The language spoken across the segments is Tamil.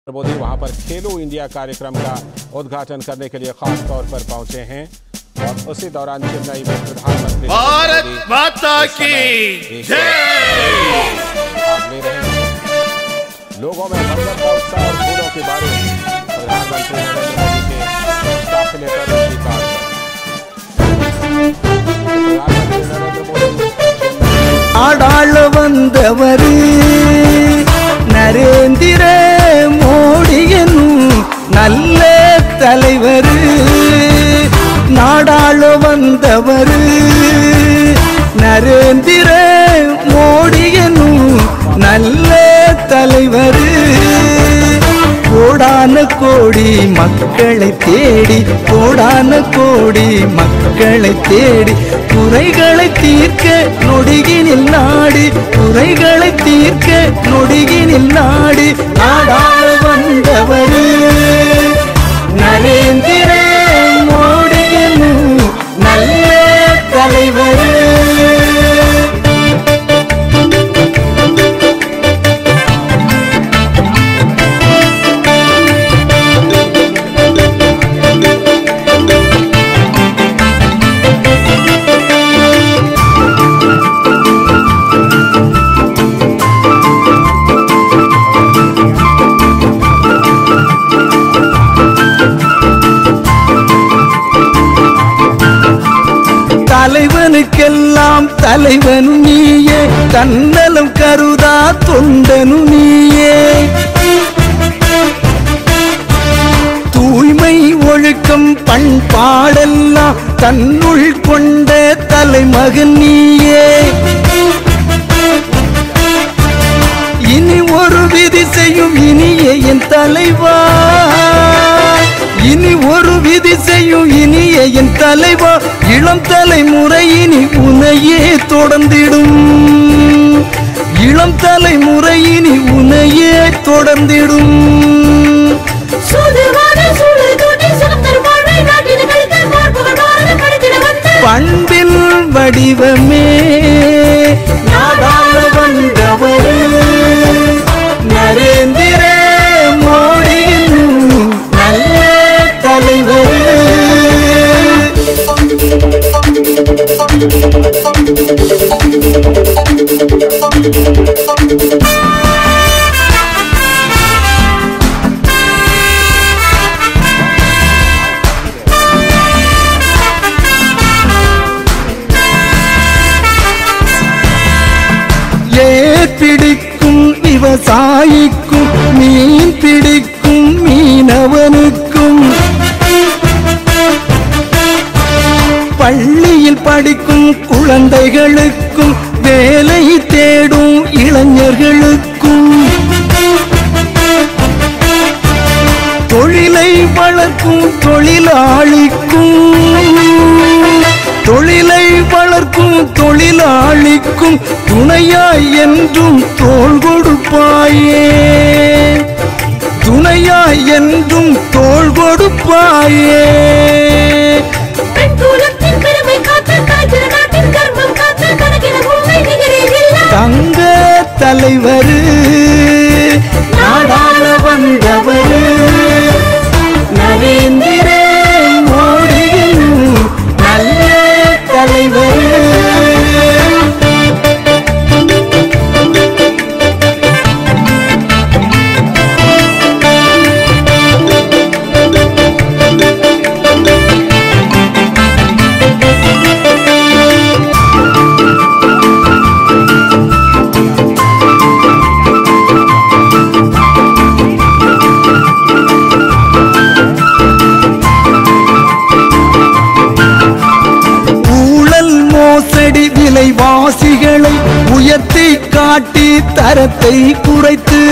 मोदी वहां पर खेलो इंडिया कार्यक्रम का उद्घाटन करने के लिए खास तौर पर पहुंचे हैं और उसी दौरान चेन्नई में प्रधानमंत्री भारत नरेंद्र मोदी माता इस समय की एक जय भाग ले रहे हैं लोगों में मंगल का उत्साह और फूलों की बारिश प्रधानमंत्री नरेंद्र मोदी के काफिले पर उनकी कार पर। प्रधानमंत्री नरेंद्र मोदी ஆடாள வந்தவர் நரேந்திர மோடி என்னும் நல்ல தலைவர் நாடாள வந்தவர் நரேந்திர மோடி என்னும் நல்ல தலைவர் கோடான கோடி மக்களை தேடி கோடான கோடி மக்களை தேடி குறைகளை தீர்க்க நொடிகினில் நாடி குறைகளை தீர்க்க நொடிகினில் நாடி நாடாள வந்தவர் நரேந்திர மோடி என்னும் நல்ல தலைவர் தலைவனுக்கெல்லாம் தலைவனு நீயே தன்னலம் கருதா தொண்டனு நீயே தூய்மை ஒழுக்கம் பண்பாடெல்லாம் தன்னுள் கொண்ட தலைமகன் நீயே இனி ஒரு விதி செய்யும் இனிய என் தலைவா இனி ஒரு விதி செய்யும் இனிய என் தலைவா இளம் தலைமுறை இனி உனையே தொடர்ந்திடும் இளம் தலைமுறை இனி உனையே தொடர்ந்திடும் சூதுவான சூழு தோட்டி சுதந்திர வாழ்வை நாட்டின கழித்த பார்ப்பவர் பாரத படித்திட வந்த பண்பின் வடிவமே நாடாள வந்தவர் நரேந்திர மோடியின் நல்ல தலைவர் ஏர் பிடிக்கும் விவசாயிக்கும் மீன் பிடிக்கும் மீனவனுக்கும் பள்ளியில் படிக்கும் குழந்தைகளுக்கும் வேலை தேடும் இளைஞர்களுக்கும் தொழிலை வளர்க்கும் தொழிலாளிக்கும் தொழிலை வளர்க்கும் தொழிலாளிக்கும் துணையாய் என்றும் தோள் கொடுப்பாயே துணையாய் என்றும் தோள் கொடுப்பாயே பெண் குலத்தின் பெருமை காத்த காய்ச்சல் நாட்டின் கர்மம் காத்த கணக்கின உண்மை நிகரே இல்லா தங்க தலைவர் நாடாள வந்தவர் நரேந்திர மோடியின் நல்ல தலைவர் ஊழல் மோசடி விலைவாசிகளை உயர்த்தி காட்டி தரத்தை குறைத்து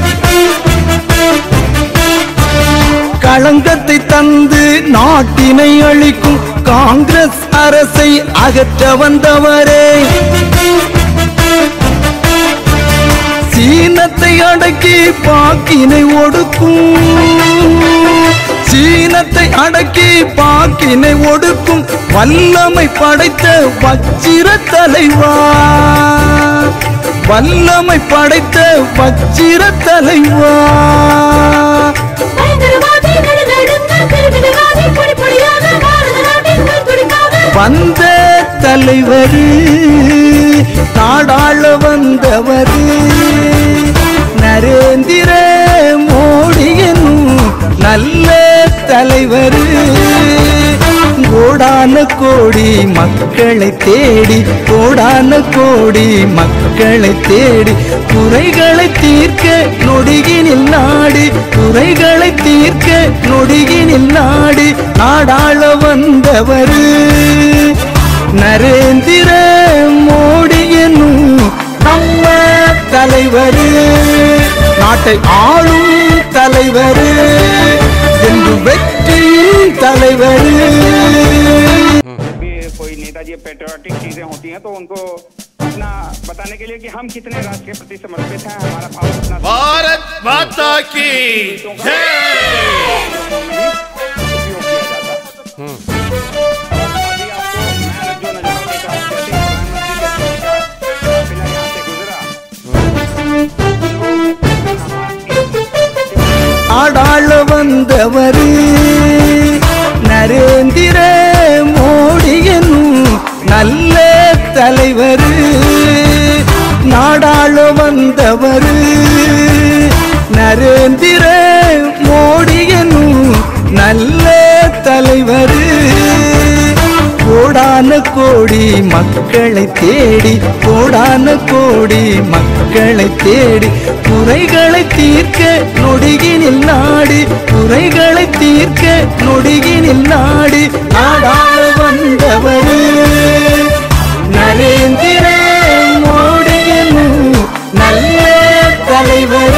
களங்கத்தை தந்து நாட்டினை அழிக்கும் காங்கிரஸ் அரசை அகற்ற வந்தவரே சீனத்தை அடக்கி பாக்கினை ஒடுக்கும் சீனத்தை அடக்கி பாக்கினை ஒடுக்கும் வல்லமை படைத்த வச்சிர தலைவா வல்லமை படைத்த வச்சிர தலைவா பயங்கரவாதி நடுநடுங்க கிருமினவாதி பொடி பொடியாக பாரத நாட்டின் துடிப்பாக வந்த தலைவர் நாடாள வந்தவர் நரேந்திர மோடி என்னும் நல்ல தலைவர் கோடான கோடி மக்களை தேடி கோடான கோடி மக்களை தேடி குறைகளை தீர்க்க நொடிகினில் நாடி குறைகளை தீர்க்க நொடிகினில் நாடி நாடாள வந்தவர் நரேந்திர மோடி என்னும் நம்ம தலைவர் நாட்டை ஆளும் தலைவர் என்று வெற்றியின் தலைவர் भी कोई नेताजी पेट्रियाटिक चीजें होती हैं तो उनको अपना बताने के लिए कि हम कितने राष्ट्र के प्रति समर्पित हैं हमारा भाव कितना भारत माता की जय उपयोग किया जाता है और अभी आपको मैं जो नजारा देख रहा हूँ जैसे ही प्रधानमंत्री का काफिला यहाँ से गुजरा ஆடாள வந்தவர் நரேந்திர மோடி என்னும் நல்ல தலைவர் நாடாள வந்தவர் நரேந்திர மோடி என்னும் நல்ல தலைவர் கோடான கோடி மக்களை தேடி கோடான கோடி மக்களை தேடி குறைகளை தீர்க்க நொடிகினில் நாடி குறைகளை தீர்க்க நொடிகினில் நாடி நாடாள வந்தவர் நரேந்திர மோடி என்னும் நல்ல தலைவர்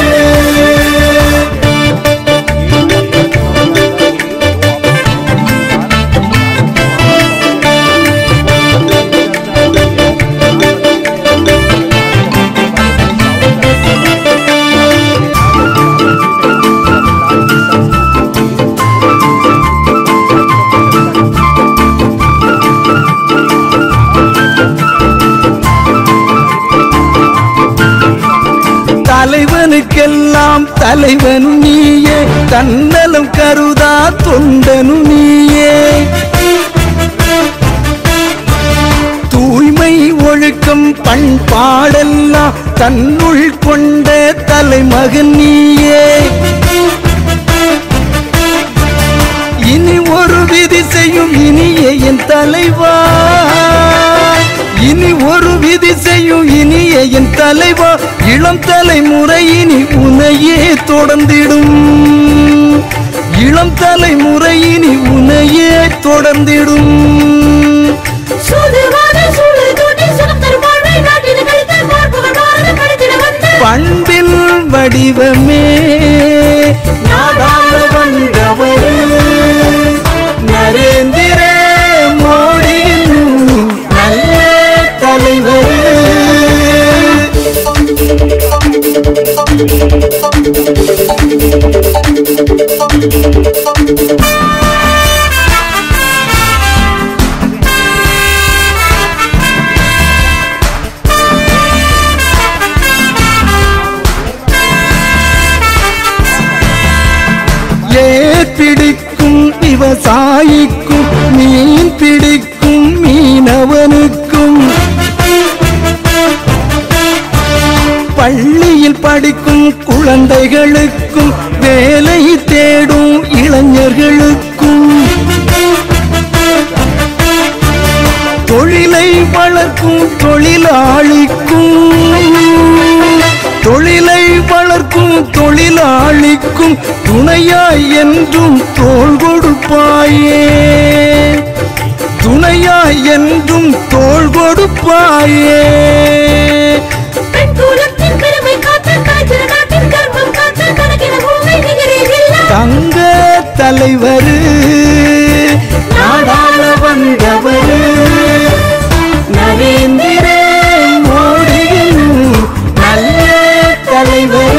தலைவனுக்கெல்லாம் தலைவனு நீயே தன்னலம் கருதா தொண்டனு நீயே தூய்மை ஒழுக்கம் பண்பாடெல்லாம் தன்னுள் கொண்ட தலைமகன் நீயே இனி ஒரு விதி செய்யும் இனிய என் தலைவா இனி ஒரு விதி செய்யும் இனிய என் தலைவா இளம் தலைமுறை இனி உனையே தொடர்ந்திடும் இளம் தலைமுறை இனி உனையே தொடர்ந்திடும் சூதுவாத சூழல் தோண்டி சுகம் தரும் வாழ்வை நாட்டின கழித்த பார்ப்பவர் பாரத படைத்திட வந்த பண்பில் வடிவமே நாடாள வந்தவர் நரேந்திர மோடியின் நல்ல தலைவர் ஏர் பிடிக்கும் விவசாயிக்கும் மீன் பிடிக்கும் மீனவனுக்கும் பள்ளியில் படிக்கும் குழந்தைகளுக்கும் வேலை தேடும் இளைஞர்களுக்கும் தொழிலை வளர்க்கும் தொழிலாளிக்கும் தொழிலை வளர்க்கும் தொழிலாளிக்கும் துணையாய் என்றும் தோள் கொடுப்பாயே துணையாய் என்றும் தோள் கொடுப்பாயே பெண் குலத்தின் பெருமை காத்த காய்ச்சல நாட்டின் கர்ப்பம் காத்த கணக்கின பூமி நிகரே இல்லா தங்க தலைவர் நாடாள வந்தவர் நரேந்திர மோடியின் நல்ல தலைவர்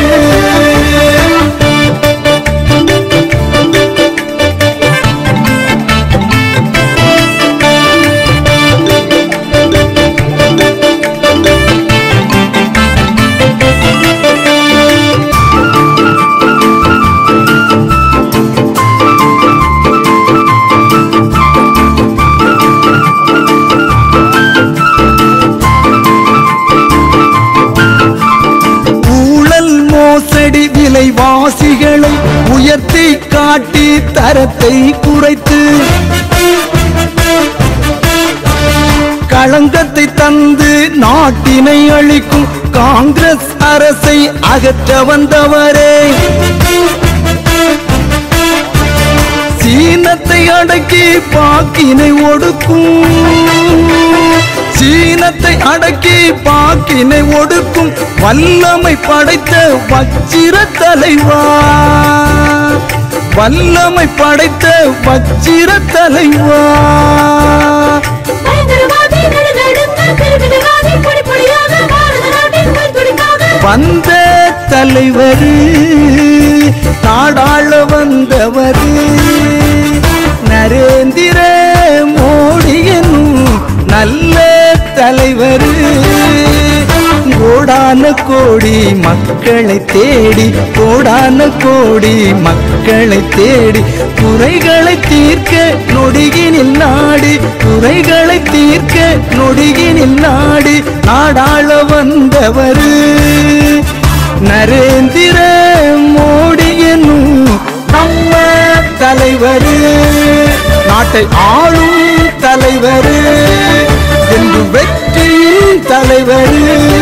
விதிகளை உயர்த்தி காட்டி தரத்தை குறைத்து களங்கத்தை தந்து நாட்டினை அழிக்கும் காங்கிரஸ் அரசை அகற்ற வந்தவரே சீனத்தை அடக்கி பாக்கினை ஒடுக்கும் சீனத்தை அடக்கி பாக்கினை ஒடுக்கும் வல்லமை படைத்த வச்சிர தலைவா வல்லமை படைத்த வச்சிர தலைவா பயங்கரவாதி நடுநடுங்க பிரிவினைவாதி பொடி பொடியாக பாரத நாட்டின் உயிர்த்துடிக்காக வந்த தலைவர் நாடாள வந்தவர் நரேந்திர மோடி என்னும் நல்ல தலைவர் கோடான கோடி மக்களை தேடி கோடான கோடி மக்களை தேடி குறைகளை தீர்க்க நொடிகினில் நாடி குறைகளை தீர்க்க நொடிகினில் நாடி நாடாள வந்தவர் நரேந்திர மோடி என்னும் நம்ம தலைவர் நாட்டை ஆளும் தலைவர் என்று வெற்றியின் தலைவர்